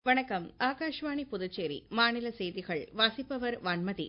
வணக்கம் ஆகாஷ்வாணி புதுச்சேரி மாநில செய்திகள் வாசிப்பவர் வான்மதி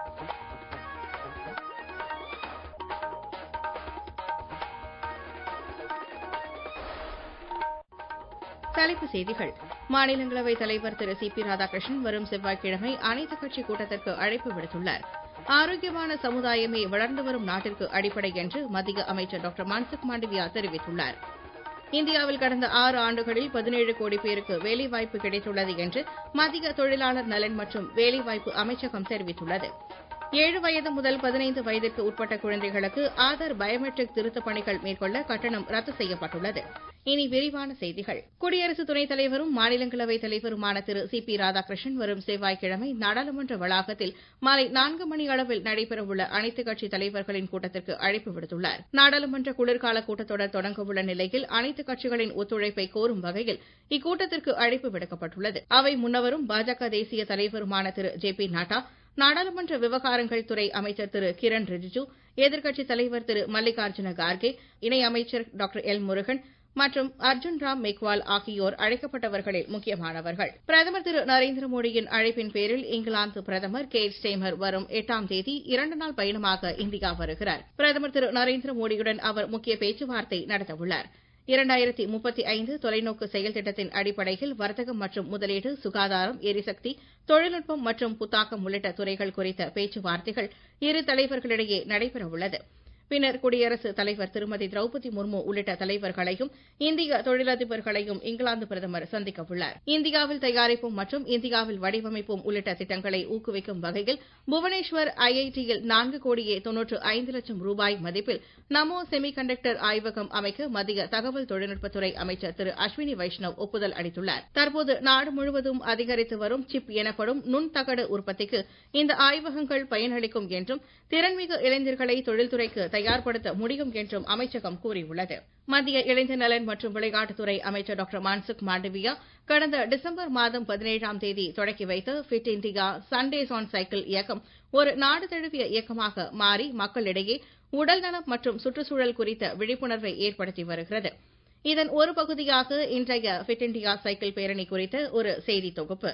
தலைப்புச் செய்திகள் மாநிலங்களவை தலைவர் திரு சி பி ராதாகிருஷ்ணன் வரும் செவ்வாய்க்கிழமை அனைத்துக் கட்சி கூட்டத்திற்கு அழைப்பு விடுத்துள்ளார் ஆரோக்கியமான சமுதாயமே வளர்ந்து வரும் நாட்டிற்கு அடிப்படை என்று மத்திய அமைச்சர் டாக்டர் மன்சுக் மாண்டவியா தெரிவித்துள்ளார் இந்தியாவில் கடந்த ஆறு ஆண்டுகளில் பதினேழு கோடி பேருக்கு வேலைவாய்ப்பு கிடைத்துள்ளது என்று மத்திய தொழிலாளர் நலன் மற்றும் வேலைவாய்ப்பு அமைச்சகம் தெரிவித்துள்ளது ஏழு வயது முதல் பதினைந்து வயதிற்கு உட்பட்ட குழந்தைகளுக்கு ஆதார் பயோமெட்ரிக் திருத்தப் பணிகள் மேற்கொள்ள கட்டணம் ரத்து செய்யப்பட்டுள்ளது இனி விரிவான செய்திகள் குடியரசு துணைத் தலைவரும் மாநிலங்களவை தலைவருமான திரு சி பி ராதாகிருஷ்ணன் வரும் செவ்வாய்க்கிழமை நாடாளுமன்ற வளாகத்தில் மாலை நான்கு மணி அளவில் நடைபெறவுள்ள அனைத்துக் கட்சித் தலைவர்களின் கூட்டத்திற்கு அழைப்பு விடுத்துள்ளார் நாடாளுமன்ற குளிர்கால கூட்டத்தொடர் தொடங்கவுள்ள நிலையில் அனைத்துக் கட்சிகளின் ஒத்துழைப்பை கோரும் வகையில் இக்கூட்டத்திற்கு அழைப்பு விடுக்கப்பட்டுள்ளது அவை முன்னவரும் பாஜக தேசிய தலைவருமான திரு ஜே பி நட்டா நாடாளுமன்ற விவகாரங்கள் துறை அமைச்சர் திரு கிரண் ரிஜிஜு எதிர்க்கட்சித் தலைவர் திரு மல்லிகார்ஜுன கார்கே இணை அமைச்சர் டாக்டர் எல் முருகன் மற்றும் அர்ஜுன் ராம் மெக்வால் ஆகியோர் அழைக்கப்பட்டவர்களில் முக்கியமானவர்கள் பிரதமர் திரு நரேந்திர மோடியின் அழைப்பின் பேரில் இங்கிலாந்து பிரதமர் கேட் ஸ்டேமர் வரும் எட்டாம் தேதி இரண்டு நாள் பயணமாக இந்தியா வருகிறார் பிரதமர் திரு நரேந்திர மோடியுடன் அவர் முக்கிய பேச்சுவார்த்தை நடத்தவுள்ளார் இரண்டாயிரத்தி முப்பத்தி ஐந்து தொலைநோக்கு செயல் திட்டத்தின் அடிப்படையில் வர்த்தகம் மற்றும் முதலீடு சுகாதாரம் எரிசக்தி தொழில்நுட்பம் மற்றும் புத்தாக்கம் உள்ளிட்ட துறைகள் குறித்த பேச்சுவார்த்தைகள் இரு தலைவர்களிடையே நடைபெறவுள்ளது பின்னர் குடியரசுத் தலைவர் திருமதி திரௌபதி முர்மு உள்ளிட்ட தலைவர்களையும் இந்திய தொழிலதிபர்களையும் இங்கிலாந்து பிரதமர் சந்திக்க உள்ளார் இந்தியாவில் தயாரிப்போம் மற்றும் இந்தியாவில் வடிவமைப்போம் உள்ளிட்ட திட்டங்களை ஊக்குவிக்கும் வகையில் புவனேஸ்வர் ஐஐடியில் நான்கு கோடியே தொன்னூற்று ஐந்து லட்சம் ரூபாய் மதிப்பில் நமோ செமி கண்டக்டர் ஆய்வகம் அமைக்க மத்திய தகவல் தொழில்நுட்பத்துறை அமைச்சர் திரு அஸ்வினி வைஷ்ணவ் ஒப்புதல் அளித்துள்ளார் தற்போது நாடு முழுவதும் அதிகரித்து வரும் சிப் எனப்படும் நுண்தகடு உற்பத்திக்கு இந்த ஆய்வகங்கள் பயனளிக்கும் என்றும் திறன்மிகு இளைஞர்களை தொழில்துறைக்கு தயார்படுத்த முடியும் என்றும் அமைச்சகம் கூறியுள்ளது மத்திய இளைஞர் நலன் மற்றும் விளையாட்டுத்துறை அமைச்சர் டாக்டர் மான்சுக் மாண்டவியா கடந்த டிசம்பர் மாதம் பதினேழாம் தேதி தொடக்கி வைத்த fit India Sundays on cycle இயக்கம் ஒரு நாடு தழுவிய இயக்கமாக மாறி மக்களிடையே உடல்நலம் மற்றும் சுற்றுச்சூழல் குறித்த விழிப்புணர்வை ஏற்படுத்தி வருகிறது இதன் ஒரு பகுதியாக இன்றைய ஃபிட் இண்டியா சைக்கிள் பேரணி குறித்த ஒரு செய்தி தொகுப்பு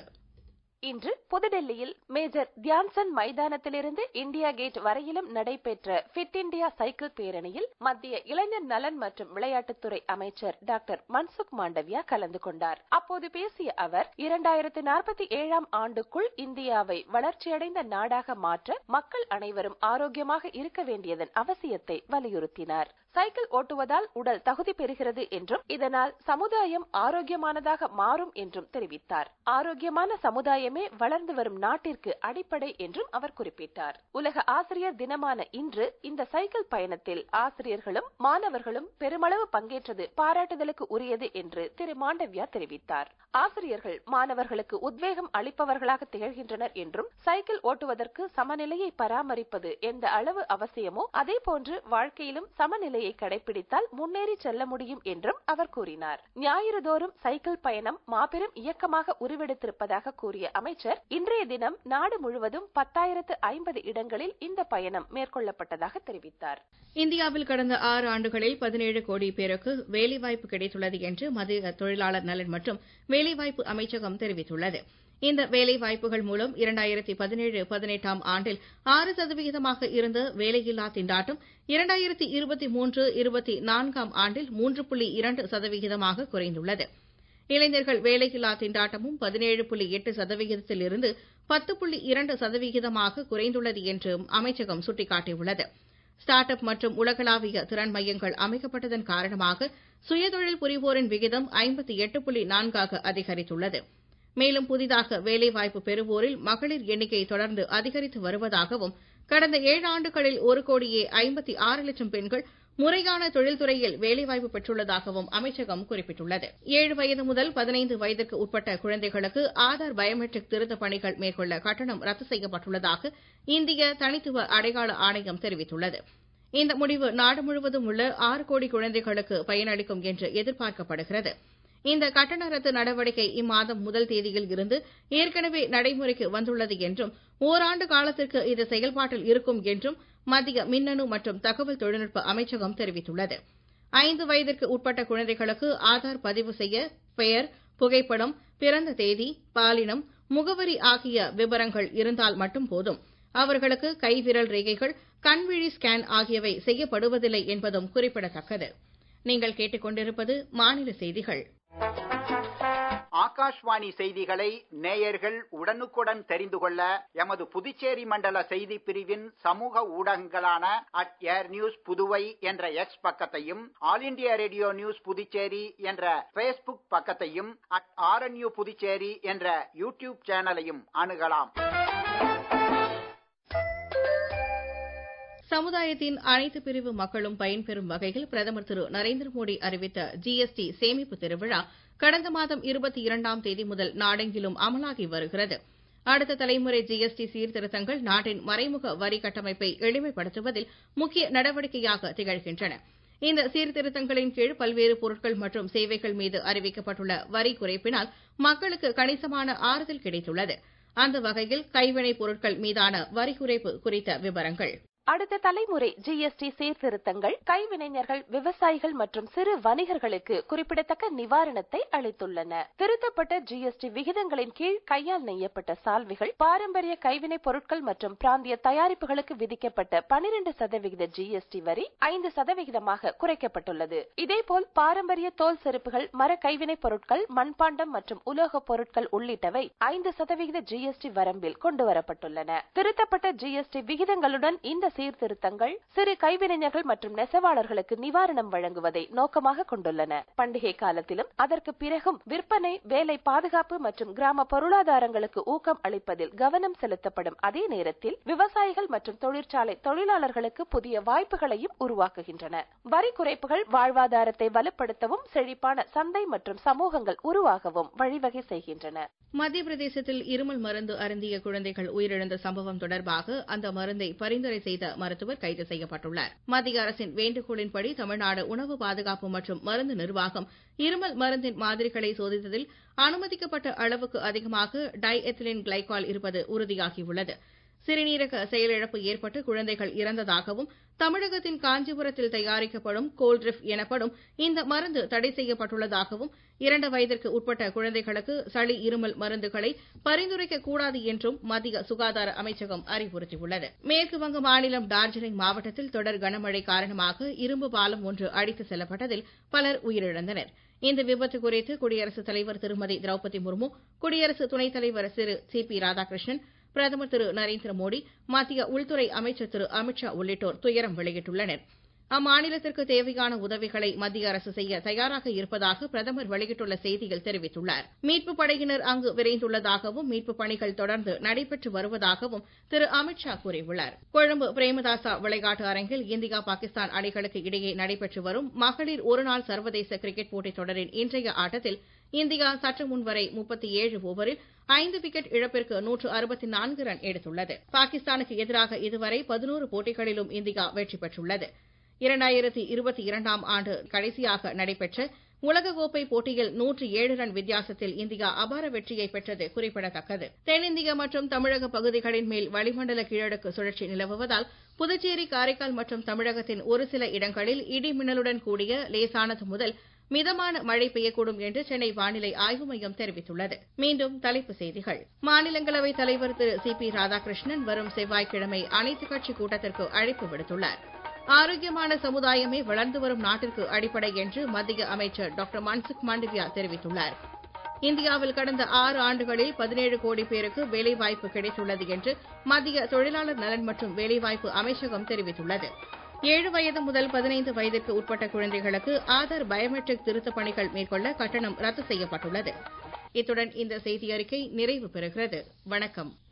இன்று புதுடெல்லியில் மேஜர் தியான்சந்த் மைதானத்திலிருந்து இந்தியா கேட் வரையிலும் நடைபெற்ற ஃபிட் இண்டியா சைக்கிள் பேரணியில் மத்திய இளைஞர் நலன் மற்றும் விளையாட்டுத்துறை அமைச்சர் டாக்டர் மன்சுக் மாண்டவியா கலந்து கொண்டார் அப்போது பேசிய அவர் இரண்டாயிரத்து நாற்பத்தி ஏழாம் ஆண்டுக்குள் இந்தியாவை வளர்ச்சியடைந்த நாடாக மாற்ற மக்கள் அனைவரும் ஆரோக்கியமாக இருக்க வேண்டியதன் அவசியத்தை வலியுறுத்தினார் சைக்கிள் ஓட்டுவதால் உடல் தகுதி பெறுகிறது என்றும் இதனால் சமுதாயம் ஆரோக்கியமானதாக மாறும் என்றும் தெரிவித்தார் ஆரோக்கியமான சமுதாயமே வளர்ந்து வரும் நாட்டிற்கு அடிப்படை என்றும் அவர் குறிப்பிட்டார் உலக ஆசிரியர் தினமான இன்று இந்த சைக்கிள் பயணத்தில் ஆசிரியர்களும் மாணவர்களும் பெருமளவு பங்கேற்றது பாராட்டுதலுக்கு உரியது என்று திரு மாண்டவ்யா தெரிவித்தார் ஆசிரியர்கள் மாணவர்களுக்கு உத்வேகம் அளிப்பவர்களாக திகழ்கின்றனர் என்றும் சைக்கிள் ஓட்டுவதற்கு சமநிலையை பராமரிப்பது எந்த அளவு அவசியமோ அதே போன்று வாழ்க்கையிலும் சமநிலை நிலையை கடைபிடித்தால் முன்னேறி செல்ல முடியும் என்றும் அவர் கூறினார் ஞாயிறுதோறும் சைக்கிள் பயணம் மாபெரும் இயக்கமாக உருவெடுத்திருப்பதாக கூறிய அமைச்சர் இன்றைய தினம் நாடு முழுவதும் பத்தாயிரத்து ஐம்பது இடங்களில் இந்த பயணம் மேற்கொள்ளப்பட்டதாக தெரிவித்தார் இந்தியாவில் கடந்த ஆறு ஆண்டுகளில் பதினேழு கோடி பேருக்கு வேலைவாய்ப்பு கிடைத்துள்ளது என்று மத்திய தொழிலாளர் நலன் மற்றும் வேலைவாய்ப்பு அமைச்சகம் தெரிவித்துள்ளது இந்த வேலை வாய்ப்புகள் மூலம் இரண்டாயிரத்தி பதினேழு பதினெட்டாம் ஆண்டில் ஆறு சதவிகிதமாக இருந்த வேலையில்லா திண்டாட்டம் இரண்டாயிரத்தி இருபத்தி மூன்று இருபத்தி நான்காம் ஆண்டில் மூன்று புள்ளி இரண்டு சதவிகிதமாக குறைந்துள்ளது இளைஞர்கள் வேலையில்லா திண்டாட்டமும் பதினேழு புள்ளி எட்டு சதவிகிதத்தில் இருந்து பத்து புள்ளி இரண்டு சதவிகிதமாக குறைந்துள்ளது என்றும் அமைச்சகம் சுட்டிக்காட்டியுள்ளது ஸ்டார்ட் அப் மற்றும் உலகளாவிய திறன் மையங்கள் அமைக்கப்பட்டதன் காரணமாக சுயதொழில் புரிவோரின் விகிதம் ஐம்பத்தி எட்டு புள்ளி நான்காக அதிகரித்துள்ளது மேலும் புதிதாக வேலைவாய்ப்பு பெறுவோரில் மகளிர் எண்ணிக்கை தொடர்ந்து அதிகரித்து வருவதாகவும் கடந்த ஏழு ஆண்டுகளில் ஒரு கோடியே ஐம்பத்தி ஆறு லட்சம் பெண்கள் முறையான தொழில்துறையில் வேலைவாய்ப்பு பெற்றுள்ளதாகவும் அமைச்சகம் குறிப்பிட்டுள்ளது ஏழு வயது முதல் பதினைந்து வயதிற்கு உட்பட்ட குழந்தைகளுக்கு ஆதார் பயோமெட்ரிக் திருத்தப் பணிகள் மேற்கொள்ள கட்டணம் ரத்து செய்யப்பட்டுள்ளதாக இந்திய தனித்துவ அடையாள ஆணையம் தெரிவித்துள்ளது இந்த முடிவு நாடு முழுவதும் உள்ள ஆறு கோடி குழந்தைகளுக்கு பயனளிக்கும் என்று எதிர்பார்க்கப்படுகிறது இந்த கட்டண ரத்து நடவடிக்கை இம்மாதம் முதல் தேதியில் இருந்து ஏற்கனவே நடைமுறைக்கு வந்துள்ளது என்றும் ஓராண்டு காலத்திற்கு இது செயல்பாட்டில் இருக்கும் என்றும் மத்திய மின்னணு மற்றும் தகவல் தொழில்நுட்ப அமைச்சகம் தெரிவித்துள்ளது ஐந்து வயதிற்கு உட்பட்ட குழந்தைகளுக்கு ஆதார் பதிவு செய்ய பெயர் புகைப்படம் பிறந்த தேதி பாலினம் முகவரி ஆகிய விவரங்கள் இருந்தால் மட்டும் போதும் அவர்களுக்கு கைவிரல் ரேகைகள் கண்விழி ஸ்கேன் ஆகியவை செய்யப்படுவதில்லை என்பதும் குறிப்பிடத்தக்கது நீங்கள் கேட்டுக்கொண்டிருப்பது மாநில செய்திகள் ஆகாஷ்வாணி செய்திகளை நேயர்கள் உடனுக்குடன் தெரிந்து கொள்ள எமது புதுச்சேரி மண்டல செய்தி பிரிவின் சமூக ஊடகங்களான அட் ஏர் நியூஸ் புதுவை என்ற எக்ஸ் பக்கத்தையும் all India radio news Puducherry என்ற பேஸ்புக் பக்கத்தையும் அட் ஆர்என்யூ புதுச்சேரி என்ற யூடியூப் சேனலையும் அணுகலாம் சமுதாயத்தின் அனைத்து பிரிவு மக்களும் பயன்பெறும் வகையில் பிரதமர் திரு நரேந்திர மோடி அறிவித்த ஜிஎஸ்டி சேமிப்பு திருவிழா கடந்த மாதம் இருபத்தி இரண்டாம் தேதி முதல் நாடெங்கிலும் அமலாகி வருகிறது அடுத்த தலைமுறை ஜிஎஸ்டி சீர்திருத்தங்கள் நாட்டின் மறைமுக வரி கட்டமைப்பை எளிமைப்படுத்துவதில் முக்கிய நடவடிக்கையாக திகழ்கின்றன இந்த சீர்திருத்தங்களின் கீழ் பல்வேறு பொருட்கள் மற்றும் சேவைகள் மீது அறிவிக்கப்பட்டுள்ள வரி குறைப்பினால் மக்களுக்கு கணிசமான ஆறுதல் கிடைத்துள்ளது அந்த வகையில் கைவினைப் பொருட்கள் மீதான வரி குறைப்பு குறித்த விவரங்கள் அடுத்த தலைமுறை ஜிஎஸ்டி சீர்திருத்தங்கள் கைவினைஞர்கள் விவசாயிகள் மற்றும் சிறு வணிகர்களுக்கு குறிப்பிடத்தக்க நிவாரணத்தை அளித்துள்ளன திருத்தப்பட்ட ஜிஎஸ்டி விகிதங்களின் கீழ் கையால் நெய்யப்பட்ட சால்வைகள் பாரம்பரிய கைவினைப் பொருட்கள் மற்றும் பிராந்திய தயாரிப்புகளுக்கு விதிக்கப்பட்ட பனிரெண்டு சதவிகித ஜிஎஸ்டி வரி ஐந்து சதவிகிதமாக குறைக்கப்பட்டுள்ளது இதேபோல் பாரம்பரிய தோல் செருப்புகள் மர கைவினைப் பொருட்கள் மண்பாண்டம் மற்றும் உலோகப் பொருட்கள் உள்ளிட்டவை ஐந்து சதவிகித ஜிஎஸ்டி வரம்பில் கொண்டுவரப்பட்டுள்ளன திருத்தப்பட்ட ஜிஎஸ்டி விகிதங்களுடன் இந்த சீர்திருத்தங்கள் சிறு கைவினைஞர்கள் மற்றும் நெசவாளர்களுக்கு நிவாரணம் வழங்குவதை நோக்கமாக கொண்டுள்ளன பண்டிகை காலத்திலும் அதற்கு பிறகும் விற்பனை வேலை பாதுகாப்பு மற்றும் கிராம பொருளாதாரங்களுக்கு ஊக்கம் அளிப்பதில் கவனம் செலுத்தப்படும் அதே நேரத்தில் விவசாயிகள் மற்றும் தொழிற்சாலை தொழிலாளர்களுக்கு புதிய வாய்ப்புகளையும் உருவாக்குகின்றன வரி குறைப்புகள் வாழ்வாதாரத்தை வலுப்படுத்தவும் செழிப்பான சந்தை மற்றும் சமூகங்கள் உருவாகவும் வழிவகை செய்கின்றன மத்திய பிரதேசத்தில் இருமல் மருந்து அருந்திய குழந்தைகள் உயிரிழந்த சம்பவம் தொடர்பாக அந்த மருந்தை பரிந்துரை செய்த மருத்துவர் கைது செய்யப்பட்டுள்ளார் மத்திய அரசின் வேண்டுகோளின்படி தமிழ்நாடு உணவு பாதுகாப்பு மற்றும் மருந்து நிர்வாகம் இருமல் மருந்தின் மாதிரிகளை சோதித்ததில் அனுமதிக்கப்பட்ட அளவுக்கு அதிகமாக டை எத்திலின் கிளைகால் இருப்பது உறுதியாகியுள்ளது சிறுநீரக செயலிழப்பு ஏற்பட்டு குழந்தைகள் இறந்ததாகவும் தமிழகத்தின் காஞ்சிபுரத்தில் தயாரிக்கப்படும் கோல்ட்ரிப் எனப்படும் இந்த மருந்து தடை செய்யப்பட்டுள்ளதாகவும் இரண்டு வயதிற்கு உட்பட்ட குழந்தைகளுக்கு சளி இருமல் மருந்துகளை பரிந்துரைக்க கூடாது என்றும் மத்திய சுகாதார அமைச்சகம் அறிவுறுத்தியுள்ளது மேற்கு வங்க மாநிலம் டார்ஜிலிங் மாவட்டத்தில் தொடர் கனமழை காரணமாக இரும்பு பாலம் ஒன்று அடித்து செல்லப்பட்டதில் பலர் உயிரிழந்தனர் இந்த விபத்து குறித்து குடியரசுத் தலைவர் திருமதி திரௌபதி முர்மு குடியரசு துணைத் தலைவர் திரு சி பி ராதாகிருஷ்ணன் பிரதமர் திரு நரேந்திர மோடி மத்திய உள்துறை அமைச்சர் திரு அமித்ஷா உள்ளிட்டோர் துயரம் வெளியிட்டுள்ளனர் அம்மாநிலத்திற்கு தேவையான உதவிகளை மத்திய அரசு செய்ய தயாராக இருப்பதாக பிரதமர் வெளியிட்டுள்ள செய்தியில் தெரிவித்துள்ளார் மீட்புப் படையினர் அங்கு விரைந்துள்ளதாகவும் மீட்புப் பணிகள் தொடர்ந்து நடைபெற்று வருவதாகவும் திரு அமித்ஷா கூறியுள்ளார் கொழும்பு பிரேமதாசா விளையாட்டு அரங்கில் இந்தியா பாகிஸ்தான் அணிகளுக்கு இடையே நடைபெற்று வரும் மகளிர் ஒருநாள் சர்வதேச கிரிக்கெட் போட்டித் தொடரின் இன்றைய ஆட்டத்தில் இந்தியா சற்று முன்வரை முப்பத்தி ஏழு ஓவரில் ஐந்து விக்கெட் இழப்பிற்கு நூற்று அறுபத்தி நான்கு ரன் எடுத்துள்ளது பாகிஸ்தானுக்கு எதிராக இதுவரை பதினோரு போட்டிகளிலும் இந்தியா வெற்றி பெற்றுள்ளது இரண்டாயிரத்தி இருபத்தி இரண்டாம் ஆண்டு கடைசியாக நடைபெற்ற உலகக்கோப்பை போட்டியில் நூற்று ஏழு ரன் வித்தியாசத்தில் இந்தியா அபார வெற்றியை பெற்றது குறிப்பிடத்தக்கது தென்னிந்திய மற்றும் தமிழக பகுதிகளின் மேல் வளிமண்டல கீழடுக்கு சுழற்சி நிலவுவதால் புதுச்சேரி காரைக்கால் மற்றும் தமிழகத்தின் ஒரு சில இடங்களில் இடி மின்னலுடன் கூடிய லேசானது முதல் மிதமான மழை பெய்யக்கூடும் என்று சென்னை வானிலை ஆய்வு மையம் தெரிவித்துள்ளது மீண்டும் தலைப்புச் செய்திகள் மாநிலங்களவைத் தலைவர் திரு சி பி ராதாகிருஷ்ணன் வரும் செவ்வாய்க்கிழமை அனைத்துக் கட்சி கூட்டத்திற்கு அழைப்பு விடுத்துள்ளார் ஆரோக்கியமான சமுதாயமே வளர்ந்து வரும் நாட்டிற்கு அடிப்படை என்று மத்திய அமைச்சர் டாக்டர் மன்சுக் மாண்டவியா தெரிவித்துள்ளார் இந்தியாவில் கடந்த ஆறு ஆண்டுகளில் பதினேழு கோடி பேருக்கு வேலைவாய்ப்பு கிடைத்துள்ளது என்று மத்திய தொழிலாளர் நலன் மற்றும் வேலைவாய்ப்பு அமைச்சகம் தெரிவித்துள்ளது ஏழு வயது முதல் பதினைந்து வயதிற்கு உட்பட்ட குழந்தைகளுக்கு ஆதார் பயோமெட்ரிக் திருத்தப் பணிகள் மேற்கொள்ள கட்டணம் ரத்து செய்யப்பட்டுள்ளது இத்துடன் இந்த செய்தியறிக்கை நிறைவு பெறுகிறது வணக்கம்